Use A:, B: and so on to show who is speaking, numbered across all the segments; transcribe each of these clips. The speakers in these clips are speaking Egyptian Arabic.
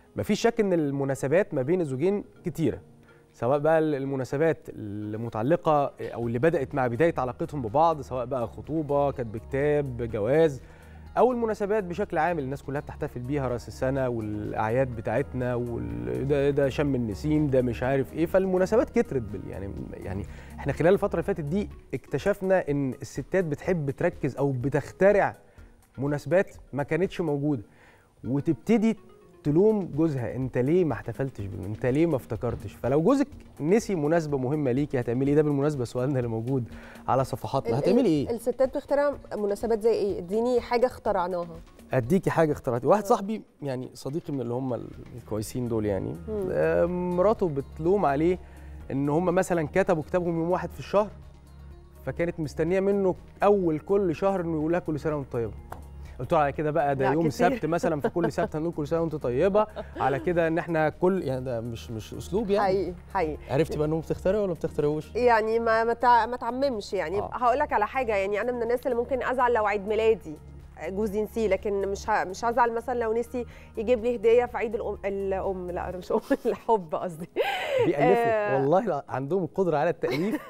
A: مفيش شك ان المناسبات ما بين الزوجين كتيره سواء بقى المناسبات المتعلقه او اللي بدات مع بدايه علاقتهم ببعض سواء بقى خطوبه كتب كتاب جواز او المناسبات بشكل عام اللي الناس كلها بتحتفل بيها راس السنه والاعياد بتاعتنا وده ده شم النسيم ده مش عارف ايه فالمناسبات كترت بال يعني يعني احنا خلال الفتره اللي فاتت دي اكتشفنا ان الستات بتحب تركز او بتخترع مناسبات ما كانتش موجوده وتبتدي تلوم جوزها انت ليه ما احتفلتش بيه انت ليه ما افتكرتش فلو جوزك نسي مناسبه مهمه ليكي هتعملي ايه ده بالمناسبه سؤالنا اللي موجود على صفحاتنا هتعملي ايه
B: الستات بتخترع مناسبات زي ايه اديني حاجه اخترعناها
A: اديكي حاجه اخترعتي واحد صاحبي يعني صديقي من اللي هم الكويسين دول يعني آه مراته بتلوم عليه ان هم مثلا كتبوا كتابهم يوم واحد في الشهر فكانت مستنيه منه اول كل شهر انه يقول لها كل سنه وانت طيبه قلت له على كده بقى ده يوم كتير. سبت مثلا فكل سبت هنقول كل سنه وانت طيبه على كده ان احنا كل يعني ده مش مش اسلوب يعني
B: حقيقي حقيقي
A: عرفتي بقى انهم بتخترعوا ولا ما بتخترعوش؟
B: يعني ما ما, تع... ما تعممش يعني آه. هقول لك على حاجه يعني انا من الناس اللي ممكن ازعل لو عيد ميلادي جوزي نسيه لكن مش ه... مش هزعل مثلا لو نسي يجيب لي هديه في عيد الام الام لا مش ام الحب قصدي
A: بيألفوا آه والله عندهم القدره على التأليف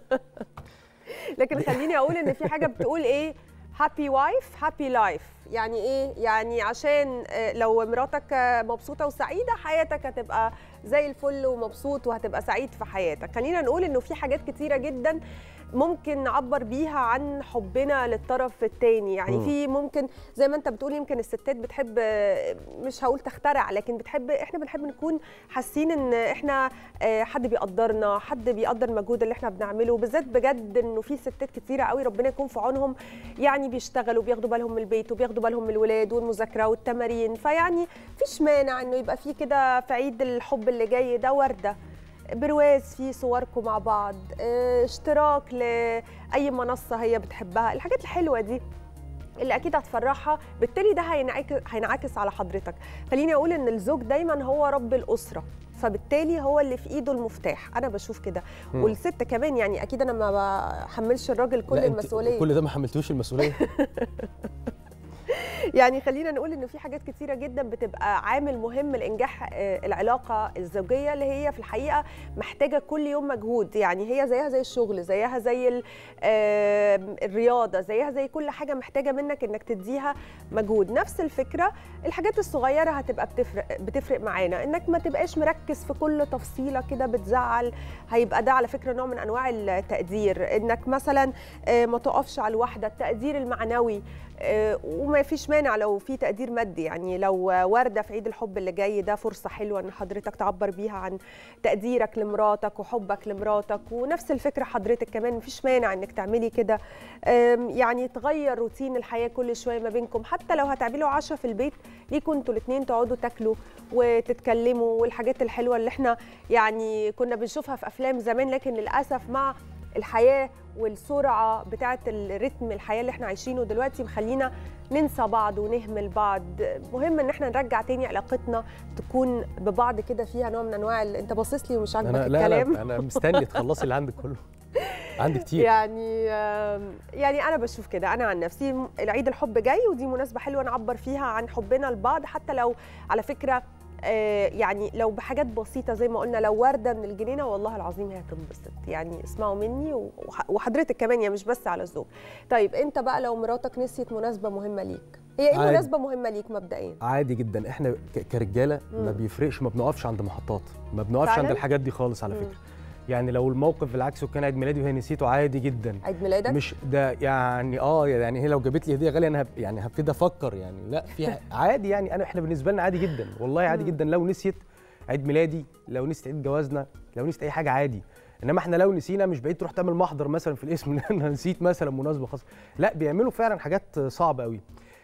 B: لكن خليني اقول ان في حاجه بتقول ايه هابي وايف هابي لايف يعني ايه يعني عشان لو مراتك مبسوطه وسعيده حياتك هتبقى زي الفل ومبسوط وهتبقى سعيد في حياتك خلينا نقول انه في حاجات كتيره جدا ممكن نعبر بيها عن حبنا للطرف الثاني يعني م. في ممكن زي ما انت بتقول يمكن الستات بتحب مش هقول تخترع لكن بتحب احنا بنحب نكون حاسين ان احنا حد بيقدرنا حد بيقدر المجهود اللي احنا بنعمله بالذات بجد انه في ستات كتيره قوي ربنا يكون في عونهم يعني بيشتغلوا بياخدوا بالهم من البيت وبياخدوا بالهم من الولاد والمذاكره والتمارين فيعني فيش مانع انه يبقى في كده في عيد الحب اللي جاي ده ورده برواز فيه صوركم مع بعض اشتراك لاي منصه هي بتحبها الحاجات الحلوه دي اللي اكيد هتفرحها بالتالي ده هينعكس على حضرتك خليني اقول ان الزوج دايما هو رب الاسره فبالتالي هو اللي في ايده المفتاح انا بشوف كده والست كمان يعني اكيد انا ما بحملش الراجل كل المسؤوليه
A: كل ده ما حملتوش المسؤوليه
B: يعني خلينا نقول ان في حاجات كتيره جدا بتبقى عامل مهم لانجاح العلاقه الزوجيه اللي هي في الحقيقه محتاجه كل يوم مجهود يعني هي زيها زي الشغل زيها زي الرياضه زيها زي كل حاجه محتاجه منك انك تديها مجهود نفس الفكره الحاجات الصغيره هتبقى بتفرق بتفرق معانا انك ما تبقاش مركز في كل تفصيله كده بتزعل هيبقى ده على فكره نوع من انواع التقدير انك مثلا ما تقفش على الواحده التقدير المعنوي وما فيش مانع لو في تقدير مادي يعني لو ورده في عيد الحب اللي جاي ده فرصه حلوه ان حضرتك تعبر بيها عن تقديرك لمراتك وحبك لمراتك ونفس الفكره حضرتك كمان مفيش مانع انك تعملي كده يعني تغير روتين الحياه كل شويه ما بينكم حتى لو هتعملوا عشاء في البيت ليكوا انتوا الاثنين تقعدوا تاكلوا وتتكلموا والحاجات الحلوه اللي احنا يعني كنا بنشوفها في افلام زمان لكن للاسف مع الحياه والسرعه بتاعه الريتم الحياه اللي احنا عايشينه دلوقتي مخلينا ننسى بعض ونهمل بعض مهم ان احنا نرجع تاني علاقتنا تكون ببعض كده فيها نوع من انواع انت باصص لي ومش عاجبك
A: أنا
B: الكلام
A: لا لا انا مستني تخلصي اللي عندك كله عندي كتير
B: يعني يعني انا بشوف كده انا عن نفسي العيد الحب جاي ودي مناسبه حلوه نعبر فيها عن حبنا لبعض حتى لو على فكره يعني لو بحاجات بسيطه زي ما قلنا لو ورده من الجنينه والله العظيم هي هتنبسط يعني اسمعوا مني وحضرتك كمان يعني مش بس على الزوج طيب انت بقى لو مراتك نسيت مناسبه مهمه ليك هي ايه
A: عادي.
B: مناسبه مهمه ليك مبدئيا
A: عادي جدا احنا كرجاله ما بيفرقش ما بنقفش عند محطات ما بنقفش
B: فعلاً؟
A: عند الحاجات دي خالص على
B: مم.
A: فكره يعني لو الموقف بالعكس وكان عيد ميلادي وهي نسيته عادي جدا
B: عيد ميلادك
A: مش ده يعني اه يعني هي لو جابت لي هديه غاليه انا هب يعني هبتدي افكر يعني لا في عادي يعني انا احنا بالنسبه لنا عادي جدا والله عادي
B: مم.
A: جدا لو نسيت عيد ميلادي لو نسيت عيد جوازنا لو نسيت اي حاجه عادي انما احنا لو نسينا مش بعيد تروح تعمل محضر مثلا في الاسم ان انا نسيت مثلا مناسبه خاصه لا بيعملوا فعلا حاجات صعبه قوي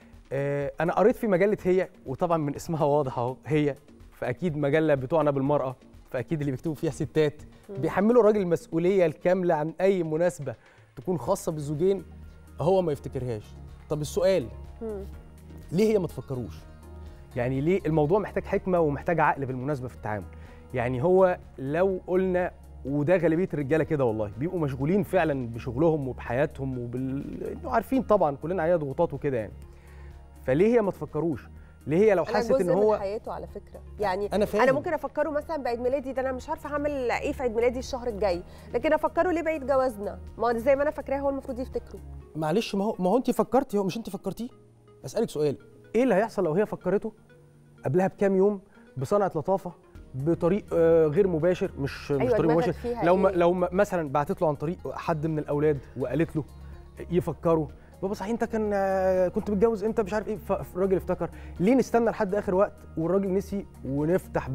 A: آه انا قريت في مجله هي وطبعا من اسمها واضح اهو هي فاكيد مجله بتوعنا بالمراه فاكيد اللي بيكتبوا فيها ستات بيحملوا الراجل المسؤوليه الكامله عن اي مناسبه تكون خاصه بالزوجين هو ما يفتكرهاش طب السؤال
B: مم.
A: ليه هي ما تفكروش يعني ليه الموضوع محتاج حكمه ومحتاج عقل بالمناسبه في التعامل يعني هو لو قلنا وده غالبيه الرجاله كده والله بيبقوا مشغولين فعلا بشغلهم وبحياتهم وبال انتوا عارفين طبعا كلنا علينا ضغوطات وكده يعني فليه هي ما تفكروش ليه هي لو
B: انا
A: حست
B: جزء
A: ان
B: من
A: هو
B: حياته على فكره يعني
C: انا فاهم
B: انا ممكن افكره مثلا بعيد ميلادي ده انا مش عارفه هعمل ايه في عيد ميلادي الشهر الجاي لكن افكره ليه بعيد جوازنا ما هو زي ما انا فاكراه هو المفروض يفتكره
C: معلش ما هو ما هو انت فكرتي هو مش انت فكرتيه اسالك سؤال
A: ايه اللي هيحصل لو هي فكرته قبلها بكام يوم بصنعه لطافه بطريق آه، غير مباشر مش مش
B: أيوة،
A: طريق
B: دماغك
A: مباشر
B: فيها
A: لو ما
B: إيه؟
A: لو ما مثلا بعتت له عن طريق حد من الاولاد وقالت له يفكروا بابا صحيح انت كان آه، كنت متجوز امتى مش عارف ايه فالراجل افتكر ليه نستنى لحد اخر وقت والراجل نسي ونفتح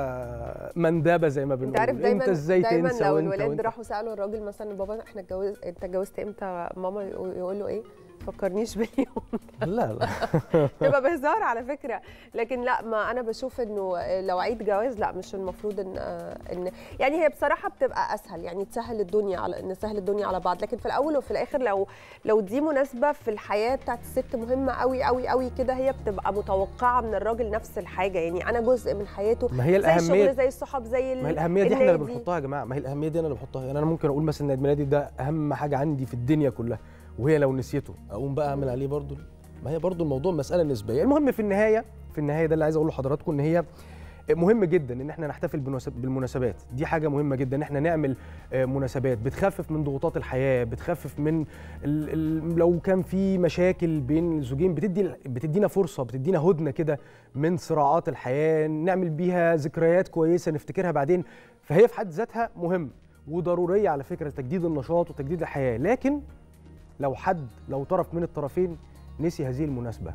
A: بقى مندبه زي ما بنقول
B: انت عارف دايما
A: انت ازاي
B: دايما
A: تنسى
B: لو
A: وانت
B: الولاد
A: وانت
B: راحوا سالوا الراجل مثلا بابا احنا اتجوز انت اتجوزت امتى ماما يقول يقول له ايه فكرنيش باليوم
C: لا لا
B: تبقى بهزار على فكره لكن لا ما انا بشوف انه لو عيد جواز لا مش المفروض ان ان يعني هي بصراحه بتبقى اسهل يعني تسهل الدنيا على نسهل الدنيا على بعض لكن في الاول وفي الاخر لو لو دي مناسبه في الحياه بتاعت الست مهمه قوي قوي قوي كده هي بتبقى متوقعه من الراجل نفس الحاجه يعني انا جزء من حياته
A: ما هي
B: زي الشغل
A: الاهميه
B: زي الصحاب زي ال-
A: ما هي الاهميه دي احنا اللي
B: النادي.
A: بنحطها يا جماعه
C: ما هي الاهميه دي انا اللي بحطها يعني انا ممكن اقول مثلا ان عيد ميلادي ده اهم حاجه عندي في الدنيا كلها وهي لو نسيته اقوم بقى اعمل عليه برضو ما هي برضو الموضوع مساله نسبيه
A: المهم في النهايه في النهايه ده اللي عايز اقوله لحضراتكم ان هي مهم جدا ان احنا نحتفل بالمناسب- بالمناسبات دي حاجه مهمه جدا ان احنا نعمل آه، مناسبات بتخفف من ضغوطات الحياه بتخفف من ال ال لو كان في مشاكل بين الزوجين بتدي بتدينا فرصه بتدينا هدنه كده من صراعات الحياه نعمل بيها ذكريات كويسه نفتكرها بعدين فهي في حد ذاتها مهم وضروريه على فكره لتجديد النشاط وتجديد الحياه لكن لو حد لو طرف من الطرفين نسي هذه المناسبه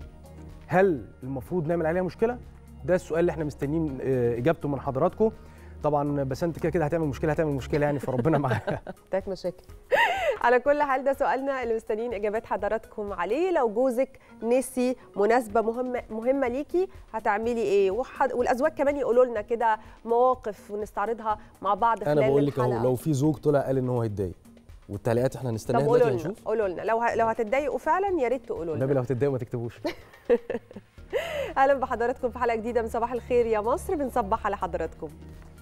A: هل المفروض نعمل عليها مشكله ده السؤال اللي احنا مستنيين آه، اجابته من حضراتكم طبعا بس انت كده كده هتعمل مشكله هتعمل مشكله يعني فربنا معاها
B: بتاعت مشاكل على كل حال ده سؤالنا اللي مستنيين اجابات حضراتكم عليه لو جوزك نسي مناسبه مهمه مهمه ليكي هتعملي ايه وحد... والازواج كمان يقولوا لنا كده مواقف ونستعرضها مع بعض خلال
C: انا بقول لك
B: الحلقه
C: اهو لو في زوج طلع قال ان هو هيتضايق والتعليقات احنا
B: طب
C: هنستناها
B: قولوا
C: دلوقتي
B: لنا
C: هنشوف
B: قولوا لنا لو ه... لو هتتضايقوا فعلا يا ريت تقولوا
A: النبي
B: لنا
A: لو هتتضايقوا ما تكتبوش
B: اهلا بحضراتكم في حلقه جديده من صباح الخير يا مصر بنصبح على حضراتكم